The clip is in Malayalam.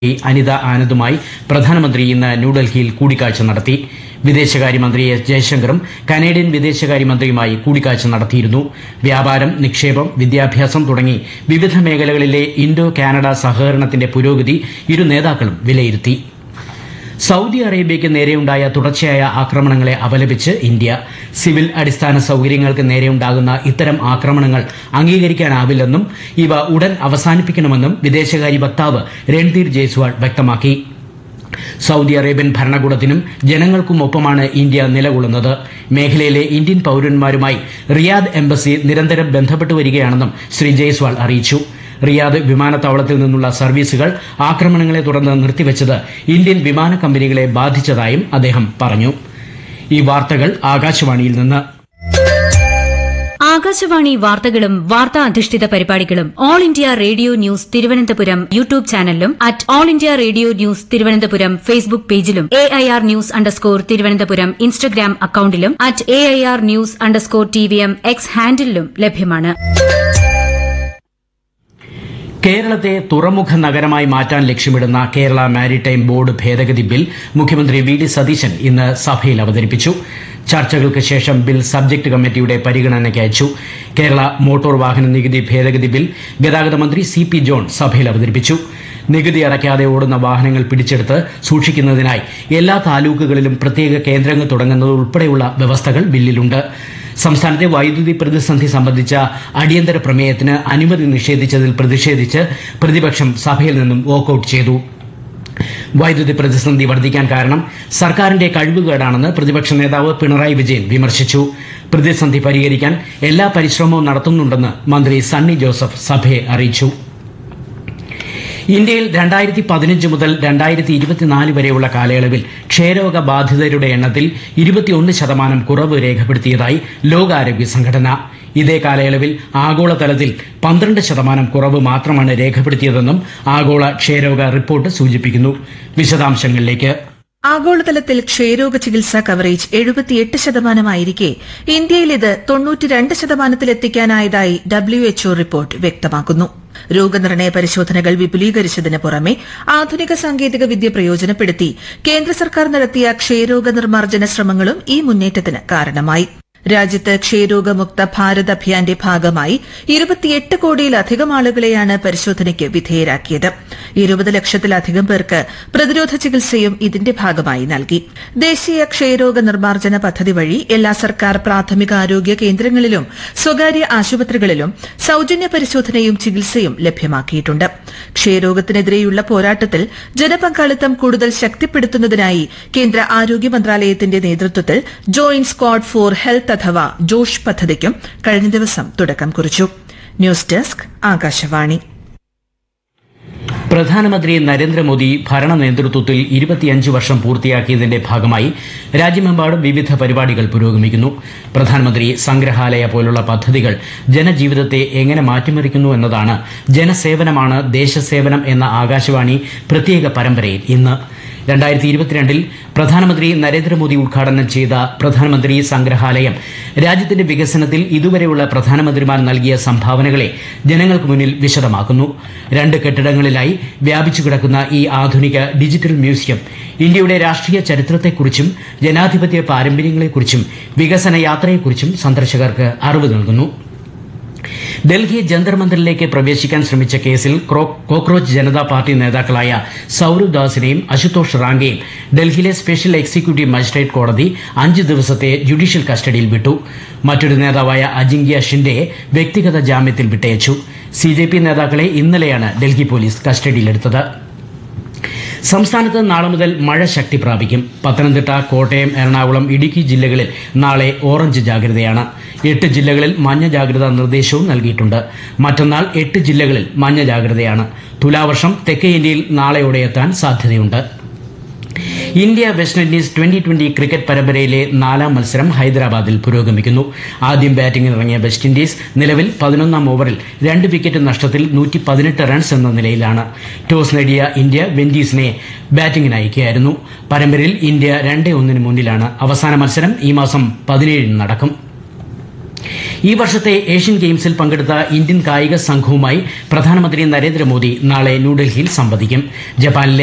അനിത ആനന്ദുമായി പ്രധാനമന്ത്രി ഇന്ന് ന്യൂഡൽഹിയിൽ കൂടിക്കാഴ്ച നടത്തി വിദേശകാര്യമന്ത്രി എസ് ജയശങ്കറും കനേഡിയൻ വിദേശകാര്യമന്ത്രിയുമായി കൂടിക്കാഴ്ച നടത്തിയിരുന്നു വ്യാപാരം നിക്ഷേപം വിദ്യാഭ്യാസം തുടങ്ങി വിവിധ മേഖലകളിലെ ഇൻഡോ കാനഡ സഹകരണത്തിന്റെ പുരോഗതി ഇരു നേതാക്കളും വിലയിരുത്തി സൌദി അറേബ്യയ്ക്ക് നേരെയുണ്ടായ തുടർച്ചയായ ആക്രമണങ്ങളെ അപലപിച്ച് ഇന്ത്യ സിവിൽ അടിസ്ഥാന സൌകര്യങ്ങൾക്ക് നേരെയുണ്ടാകുന്ന ഇത്തരം ആക്രമണങ്ങൾ അംഗീകരിക്കാനാവില്ലെന്നും ഇവ ഉടൻ അവസാനിപ്പിക്കണമെന്നും വിദേശകാര്യ വക്താവ് രൺധീർ ജയ്സ്വാൾ വ്യക്തമാക്കി സൌദി അറേബ്യൻ ഭരണകൂടത്തിനും ജനങ്ങൾക്കുമൊപ്പമാണ് ഇന്ത്യ നിലകൊള്ളുന്നത് മേഖലയിലെ ഇന്ത്യൻ പൌരന്മാരുമായി റിയാദ് എംബസി നിരന്തരം ബന്ധപ്പെട്ടു വരികയാണെന്നും ശ്രീ ജയ്സ്വാൾ അറിയിച്ചു റിയാദ് വിമാനത്താവളത്തിൽ നിന്നുള്ള സർവീസുകൾ ആക്രമണങ്ങളെ തുടർന്ന് നിർത്തിവച്ചത് ഇന്ത്യൻ വിമാന കമ്പനികളെ ബാധിച്ചതായും അദ്ദേഹം പറഞ്ഞു ഈ വാർത്തകൾ ആകാശവാണിയിൽ നിന്ന് ആകാശവാണി വാർത്തകളും വാർത്താ അധിഷ്ഠിത പരിപാടികളും All India Radio news Thiruvananthapuram YouTube ചാനലിലും at All India Radio news Thiruvananthapuram Facebook പേജിലും A I R news underscore Thiruvananthapuram Instagram അക്കൌണ്ടിലും at A I R news underscore T V M X ഹാൻഡിലും ലഭ്യമാണ് കേരളത്തെ തുറമുഖ നഗരമായി മാറ്റാൻ ലക്ഷ്യമിടുന്ന കേരള മാരിടൈം ബോർഡ് ഭേദഗതി ബിൽ മുഖ്യമന്ത്രി വി ഡി സതീശൻ ഇന്ന് സഭയിൽ അവതരിപ്പിച്ചു ചർച്ചകൾക്ക് ശേഷം ബിൽ സബ്ജക്ട് കമ്മിറ്റിയുടെ പരിഗണനയ്ക്ക് അയച്ചു കേരള മോട്ടോർ വാഹന നികുതി ഭേദഗതി ബിൽ ഗതാഗത മന്ത്രി സി പി ജോൺ സഭയിൽ അവതരിപ്പിച്ചു നികുതി അടയ്ക്കാതെ ഓടുന്ന വാഹനങ്ങൾ പിടിച്ചെടുത്ത് സൂക്ഷിക്കുന്നതിനായി എല്ലാ താലൂക്കുകളിലും പ്രത്യേക കേന്ദ്രങ്ങൾ തുടങ്ങുന്നത് ഉൾപ്പെടെയുള്ള വ്യവസ്ഥകൾ ബില്ലിലുണ്ട് സംസ്ഥാനത്തെ വൈദ്യുതി പ്രതിസന്ധി സംബന്ധിച്ച അടിയന്തര പ്രമേയത്തിന് അനുമതി നിഷേധിച്ചതിൽ പ്രതിഷേധിച്ച് പ്രതിപക്ഷം സഭയിൽ നിന്നും വാക്കൌട്ട് ചെയ്തു വൈദ്യുതി പ്രതിസന്ധി വർദ്ധിക്കാൻ കാരണം സർക്കാരിന്റെ കഴിവുകേടാണെന്ന് പ്രതിപക്ഷ നേതാവ് പിണറായി വിജയൻ വിമർശിച്ചു പ്രതിസന്ധി പരിഹരിക്കാൻ എല്ലാ പരിശ്രമവും നടത്തുന്നുണ്ടെന്ന് മന്ത്രി സണ്ണി ജോസഫ് സഭയെ അറിയിച്ചു ഇന്ത്യയിൽ രണ്ടായിരത്തി പതിനഞ്ച് മുതൽ രണ്ടായിരത്തി ഇരുപത്തിനാല് വരെയുള്ള കാലയളവിൽ ക്ഷയരോഗ ബാധിതരുടെ എണ്ണത്തിൽ ഇരുപത്തിയൊന്ന് ശതമാനം കുറവ് രേഖപ്പെടുത്തിയതായി ലോകാരോഗ്യ സംഘടന ഇതേ കാലയളവിൽ ആഗോളതലത്തിൽ പന്ത്രണ്ട് ശതമാനം കുറവ് മാത്രമാണ് രേഖപ്പെടുത്തിയതെന്നും ആഗോള ക്ഷയരോഗ റിപ്പോർട്ട് സൂചിപ്പിക്കുന്നു വിശദാംശങ്ങളിലേക്ക് ആഗോളതലത്തിൽ ക്ഷയരോഗ ചികിത്സാ കവറേജ് എഴുപത്തിയെട്ട് ശതമാനമായിരിക്കെ ഇന്ത്യയിൽ ഇത് തൊണ്ണൂറ്റിരണ്ട് ശതമാനത്തിലെത്തിക്കാനായതായി ഡബ്ല്യു എച്ച്ഒ റിപ്പോർട്ട് വ്യക്തമാക്കുന്നു രോഗനിർണയ പരിശോധനകൾ വിപുലീകരിച്ചതിന് പുറമെ ആധുനിക സാങ്കേതിക വിദ്യ പ്രയോജനപ്പെടുത്തി കേന്ദ്ര സർക്കാർ നടത്തിയ ക്ഷയരോഗ നിർമ്മാർജ്ജന ശ്രമങ്ങളും ഈ മുന്നേറ്റത്തിന് കാരണമായി രാജ്യത്ത് ക്ഷയരോഗമുക്ത ഭാരത് അഭിയാന്റെ ഭാഗമായി ഇരുപത്തിയെട്ട് കോടിയിലധികം ആളുകളെയാണ് പരിശോധനയ്ക്ക് വിധേയരാക്കിയത് ഇരുപത് ലക്ഷത്തിലധികം പേർക്ക് പ്രതിരോധ ചികിത്സയും ഇതിന്റെ ഭാഗമായി നൽകി ദേശീയ ക്ഷയരോഗ നിർമ്മാർജ്ജന പദ്ധതി വഴി എല്ലാ സർക്കാർ പ്രാഥമിക ആരോഗ്യ കേന്ദ്രങ്ങളിലും സ്വകാര്യ ആശുപത്രികളിലും സൌജന്യ പരിശോധനയും ചികിത്സയും ലഭ്യമാക്കിയിട്ടുണ്ട് ക്ഷയരോഗത്തിനെതിരെയുള്ള പോരാട്ടത്തിൽ ജനപങ്കാളിത്തം കൂടുതൽ ശക്തിപ്പെടുത്തുന്നതിനായി കേന്ദ്ര ആരോഗ്യ മന്ത്രാലയത്തിന്റെ നേതൃത്വത്തിൽ ജോയിന്റ് സ്ക്വാഡ് ഫോർ ഹെൽത്ത് അഥവാ ജോഷ് പദ്ധതിക്കും കഴിഞ്ഞ ദിവസം തുടക്കം കുറിച്ചു ന്യൂസ് ഡെസ്ക് ആകാശവാണി പ്രധാനമന്ത്രി നരേന്ദ്രമോദി ഭരണ നേതൃത്വത്തിൽ ഇരുപത്തിയഞ്ച് വർഷം പൂർത്തിയാക്കിയതിന്റെ ഭാഗമായി രാജ്യമെമ്പാടും വിവിധ പരിപാടികൾ പുരോഗമിക്കുന്നു പ്രധാനമന്ത്രി സംഗ്രഹാലയ പോലുള്ള പദ്ധതികൾ ജനജീവിതത്തെ എങ്ങനെ മാറ്റിമറിക്കുന്നു എന്നതാണ് ജനസേവനമാണ് ദേശസേവനം എന്ന ആകാശവാണി പ്രത്യേക പരമ്പരയിൽ ഇന്ന് രണ്ടായിരത്തി ഇരുപത്തിരണ്ടിൽ പ്രധാനമന്ത്രി നരേന്ദ്രമോദി ഉദ്ഘാടനം ചെയ്ത പ്രധാനമന്ത്രി സംഗ്രഹാലയം രാജ്യത്തിന്റെ വികസനത്തിൽ ഇതുവരെയുള്ള പ്രധാനമന്ത്രിമാർ നൽകിയ സംഭാവനകളെ ജനങ്ങൾക്ക് മുന്നിൽ വിശദമാക്കുന്നു രണ്ട് കെട്ടിടങ്ങളിലായി വ്യാപിച്ചു കിടക്കുന്ന ഈ ആധുനിക ഡിജിറ്റൽ മ്യൂസിയം ഇന്ത്യയുടെ രാഷ്ട്രീയ ചരിത്രത്തെക്കുറിച്ചും ജനാധിപത്യ പാരമ്പര്യങ്ങളെക്കുറിച്ചും വികസന യാത്രയെക്കുറിച്ചും സന്ദർശകർക്ക് അറിവ് നൽകുന്നു ഡൽഹി ജന്തർ മന്ദിറിലേക്ക് പ്രവേശിക്കാൻ ശ്രമിച്ച കേസിൽ ക്രോ- കോക്രോച്ച് ജനതാ പാർട്ടി നേതാക്കളായ സൌരവ് ദാസിനെയും അശുതോഷ് റാങ്കെയും ഡൽഹിയിലെ സ്പെഷ്യൽ എക്സിക്യൂട്ടീവ് മജിസ്ട്രേറ്റ് കോടതി അഞ്ച് ദിവസത്തെ ജുഡീഷ്യൽ കസ്റ്റഡിയിൽ വിട്ടു മറ്റൊരു നേതാവായ അജിങ്ക്യ ഷിൻഡെയെ വ്യക്തിഗത ജാമ്യത്തിൽ വിട്ടയച്ചു സി ജെ പി നേതാക്കളെ ഇന്നലെയാണ് ഡൽഹി പോലീസ് കസ്റ്റഡിയിലെടുത്തത് സംസ്ഥാനത്ത് നാളെ മുതൽ മഴ ശക്തി പ്രാപിക്കും പത്തനംതിട്ട കോട്ടയം എറണാകുളം ഇടുക്കി ജില്ലകളിൽ നാളെ ഓറഞ്ച് ജാഗ്രതയാണ് എട്ട് ജില്ലകളിൽ മഞ്ഞ ജാഗ്രതാ നിർദ്ദേശവും നൽകിയിട്ടുണ്ട് മറ്റന്നാൾ എട്ട് ജില്ലകളിൽ മഞ്ഞ ജാഗ്രതയാണ് തുലാവർഷം തെക്കേ ഇന്ത്യയിൽ നാളെയോടെ എത്താൻ സാധ്യതയുണ്ട് India West Indies twenty twenty cricket പരമ്പരയിലെ നാലാം മത്സരം ഹൈദരാബാദിൽ പുരോഗമിക്കുന്നു ആദ്യം ബാറ്റിംഗിനിറങ്ങിയ വെസ്റ്റ് ഇൻഡീസ് നിലവിൽ പതിനൊന്നാം ഓവറിൽ രണ്ട് വിക്കറ്റ് നഷ്ടത്തിൽ നൂറ്റി പതിനെട്ട് റൺസ് എന്ന നിലയിലാണ് ടോസ് നേടിയ ഇന്ത്യ വെൻഡീസിനെ ബാറ്റിംഗിന് അയക്കുകയായിരുന്നു പരമ്പരയിൽ ഇന്ത്യ രണ്ട് ഒന്നിന് മുന്നിലാണ് അവസാന മത്സരം ഈ മാസം പതിനേഴിന് നടക്കും ഈ വർഷത്തെ ഏഷ്യൻ ഗെയിംസിൽ പങ്കെടുത്ത ഇന്ത്യൻ കായിക സംഘവുമായി പ്രധാനമന്ത്രി നരേന്ദ്രമോദി നാളെ ന്യൂഡൽഹിയിൽ സംവദിക്കും ജപ്പാനിലെ